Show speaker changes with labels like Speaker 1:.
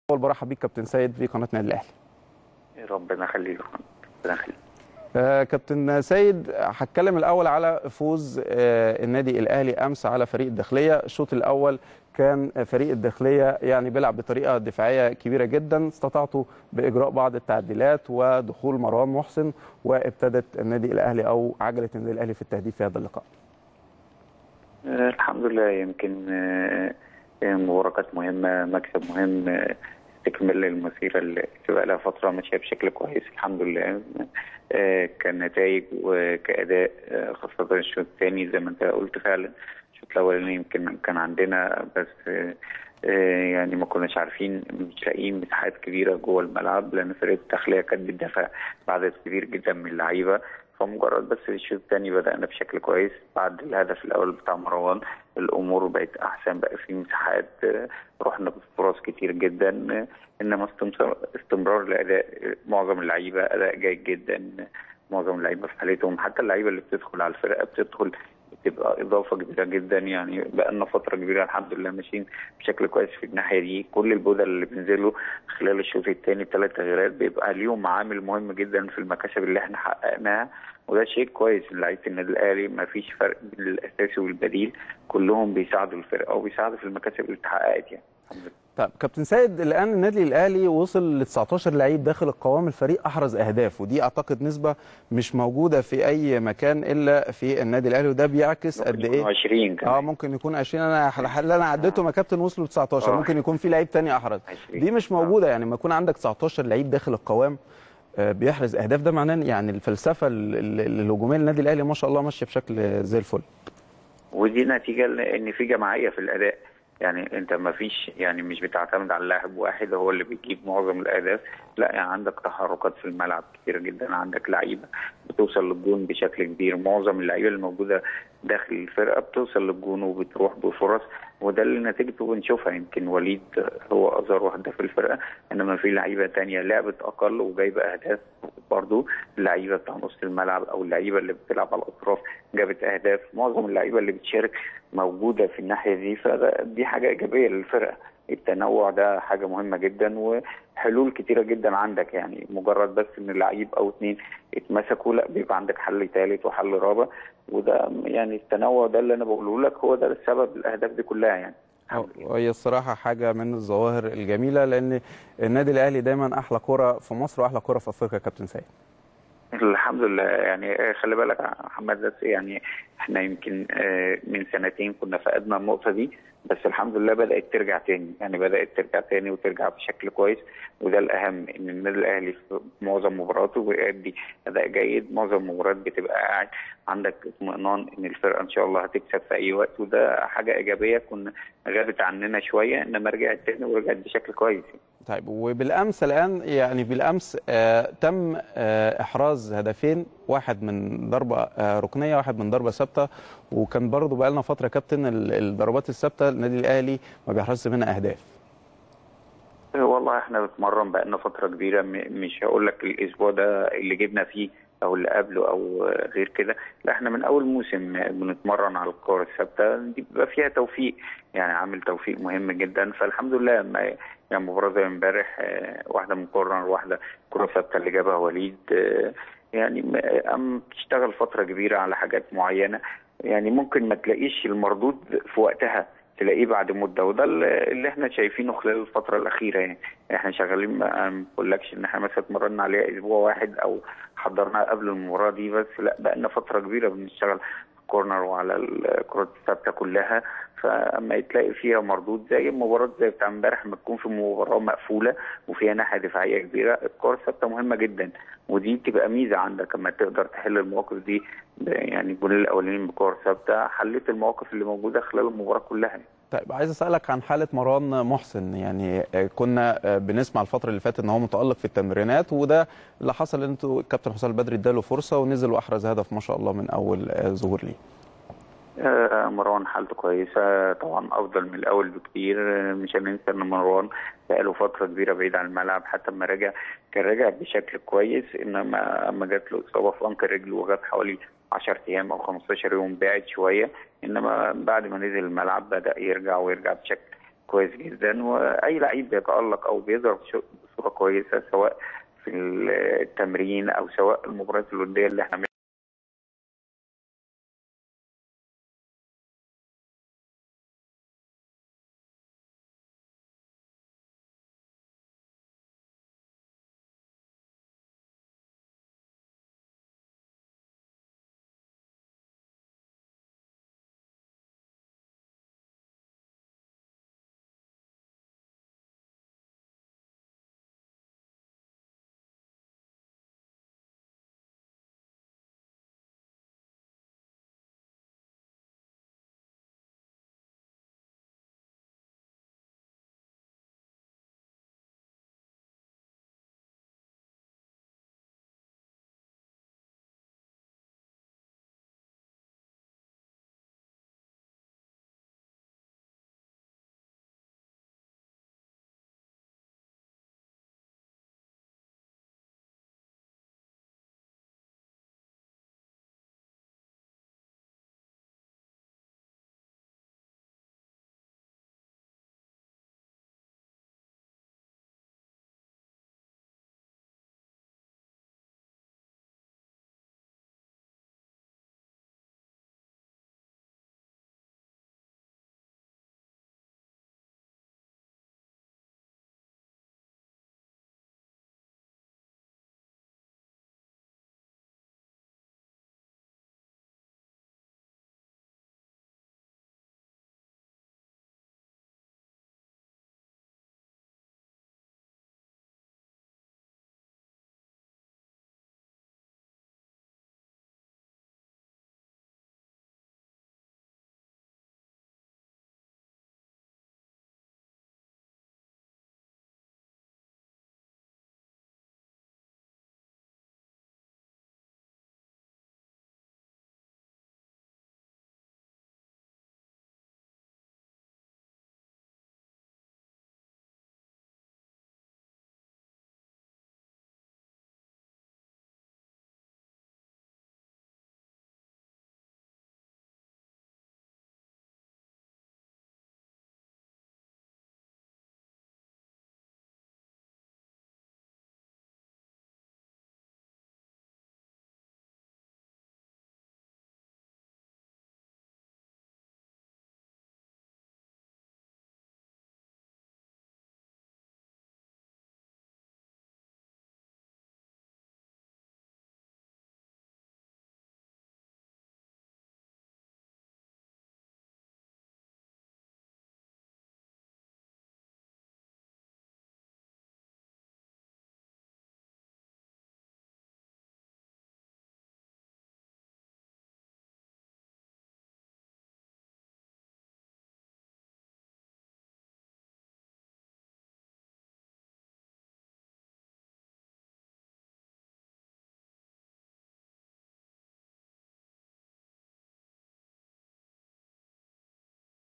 Speaker 1: اول برحب بيك كابتن سيد في قناه النادي الاهلي
Speaker 2: ربنا يخليك ربنا يخليك
Speaker 1: آه كابتن سيد هتكلم الاول على فوز آه النادي الاهلي امس على فريق الداخليه الشوط الاول كان فريق الداخليه يعني بيلعب بطريقه دفاعيه كبيره جدا استطعتوا باجراء بعض التعديلات ودخول مروان محسن وابتدت النادي الاهلي او عجله النادي الاهلي في التهديف في هذا اللقاء
Speaker 2: آه الحمد لله يمكن المباراه كانت مهمه مكسب مهم استكمال للمسيره اللي بقى لها فتره ماشيه بشكل كويس الحمد لله كنتائج وكاداء خاصه الشوط الثاني زي ما انت قلت فعلا الشوط الاولاني يمكن كان عندنا بس يعني ما كناش عارفين مش لاقيين مساحات كبيره جوه الملعب لان فرقه الداخليه كانت بتدافع بعدد كبير جدا من اللعيبه فمجرد بس الشوط الثاني بدانا بشكل كويس بعد الهدف الاول بتاع مروان الامور بقت احسن بقى في مساحات رحنا بفرص كتير جدا انما استمرار لاداء معظم اللعيبه اداء جيد جدا معظم اللعيبه في حالتهم حتى اللعيبه اللي بتدخل على الفرقه بتدخل بتبقى اضافه كبيره جدا يعني بقى لنا فتره كبيره الحمد لله ماشيين بشكل كويس في الناحيه دي كل البدل اللي بينزلوا خلال الشوط الثاني ثلاث تغييرات بيبقى ليهم عامل مهم جدا في المكاسب اللي احنا حققناها وده شيء كويس لعيبه النادي الاهلي ما فيش فرق بين الاساسي والبديل كلهم بيساعدوا الفرقه وبيساعدوا في المكاسب اللي اتحققت يعني الحمد لله
Speaker 1: طيب كابتن سيد الان النادي الاهلي وصل ل 19 لعيب داخل القوام الفريق احرز اهداف ودي اعتقد نسبه مش موجوده في اي مكان الا في النادي الاهلي وده بيعكس قد ايه
Speaker 2: 20
Speaker 1: اه ممكن يكون 20 انا اللي انا عديتهم يا كابتن وصلوا ل 19
Speaker 2: آه.
Speaker 1: ممكن يكون في لعيب تاني احرز دي مش موجوده يعني لما يكون عندك 19 لعيب داخل القوام بيحرز اهداف ده معناه يعني الفلسفه الهجوميه للنادي الاهلي ما شاء الله ماشيه بشكل زي الفل
Speaker 2: ودي نتيجه ان في جماعيه في الاداء يعني انت ما فيش يعني مش بتعتمد على لاعب واحد هو اللي بيجيب معظم الاهداف لا يعني عندك تحركات في الملعب كتير جدا عندك لعيبه بتوصل للجون بشكل كبير معظم اللعيبه اللي موجوده داخل الفرقه بتوصل للجون وبتروح بفرص وده اللي نتيجته بنشوفها يمكن وليد هو اظهر واحده في الفرقه انما في لعيبه تانية لعبت اقل وجايبه اهداف برضه اللعيبه بتاع نص الملعب او اللعيبه اللي بتلعب على الاطراف جابت اهداف معظم اللعيبه اللي بتشارك موجوده في الناحيه دي فدي حاجه ايجابيه للفرقه التنوع ده حاجه مهمه جدا وحلول كتيره جدا عندك يعني مجرد بس ان لعيب او اتنين اتمسكوا لا بيبقى عندك حل ثالث وحل رابع وده يعني التنوع ده اللي انا بقوله لك هو ده السبب الاهداف دي كلها يعني
Speaker 1: وهي الصراحه حاجه من الظواهر الجميله لان النادي الاهلي دايما احلى كره في مصر واحلى كره في افريقيا كابتن سيد
Speaker 2: الحمد لله يعني خلي بالك يا محمد بس يعني احنا يمكن من سنتين كنا فقدنا النقطه دي بس الحمد لله بدات ترجع تاني يعني بدات ترجع تاني وترجع بشكل كويس وده الاهم ان النادي الاهلي في معظم مباراته بيأدي اداء جيد معظم المباريات بتبقى قاعد عندك اطمئنان ان الفرقه ان شاء الله هتكسب في اي وقت وده حاجه ايجابيه كنا غابت عننا شويه انما رجعت تاني ورجعت بشكل كويس
Speaker 1: طيب وبالامس الان يعني بالامس آه تم آه احراز هدفين واحد من ضربه آه ركنيه واحد من ضربه ثابته وكان برضه بقى لنا فتره كابتن الضربات الثابته النادي الاهلي ما بيحرزش منها اهداف
Speaker 2: والله احنا بنتمرن بقى لنا فتره كبيره مش هقول لك الاسبوع ده اللي جبنا فيه او اللي قبله او غير كده لا احنا من اول موسم بنتمرن على الكره الثابته دي بيبقى فيها توفيق يعني عامل توفيق مهم جدا فالحمد لله ما يعني مباراه زي امبارح واحده من كورنر واحده كره ثابته اللي جابها وليد يعني ام بتشتغل فتره كبيره على حاجات معينه يعني ممكن ما تلاقيش المردود في وقتها تلاقيه بعد مده وده اللي احنا شايفينه خلال الفتره الاخيره يعني احنا شغالين ما بقولكش ان احنا مثلا اتمرنا عليها اسبوع واحد او حضرناها قبل المباراه دي بس لا بقى لنا فتره كبيره بنشتغل كورنر وعلى الكرات الثابته كلها فاما تلاقي فيها مردود زي المباراه زي بتاع امبارح لما تكون في مباراه مقفوله وفيها ناحيه دفاعيه كبيره الكره الثابته مهمه جدا ودي بتبقى ميزه عندك اما تقدر تحل المواقف دي يعني الجولين الاولانيين بكور ثابته حليت المواقف اللي موجوده خلال المباراه كلها
Speaker 1: طيب عايز اسالك عن حاله مروان محسن يعني كنا بنسمع الفتره اللي فاتت ان هو متالق في التمرينات وده اللي حصل ان انتوا الكابتن حسام البدري اداله فرصه ونزل واحرز هدف ما شاء الله من اول ظهور ليه
Speaker 2: آه مروان حالته كويسة طبعا أفضل من الأول بكتير مش هننسى إن مروان بقاله فترة كبيرة بعيد عن الملعب حتى لما رجع كان رجع بشكل كويس إنما أما جات له إصابة في أنكر رجله وغاب حوالي 10 أيام أو 15 يوم بعد شوية إنما بعد ما نزل الملعب بدأ يرجع ويرجع بشكل كويس جدا واي لعيب بيتالق او بيظهر بصوره كويسه سواء في التمرين او سواء المباريات الوديه اللي احنا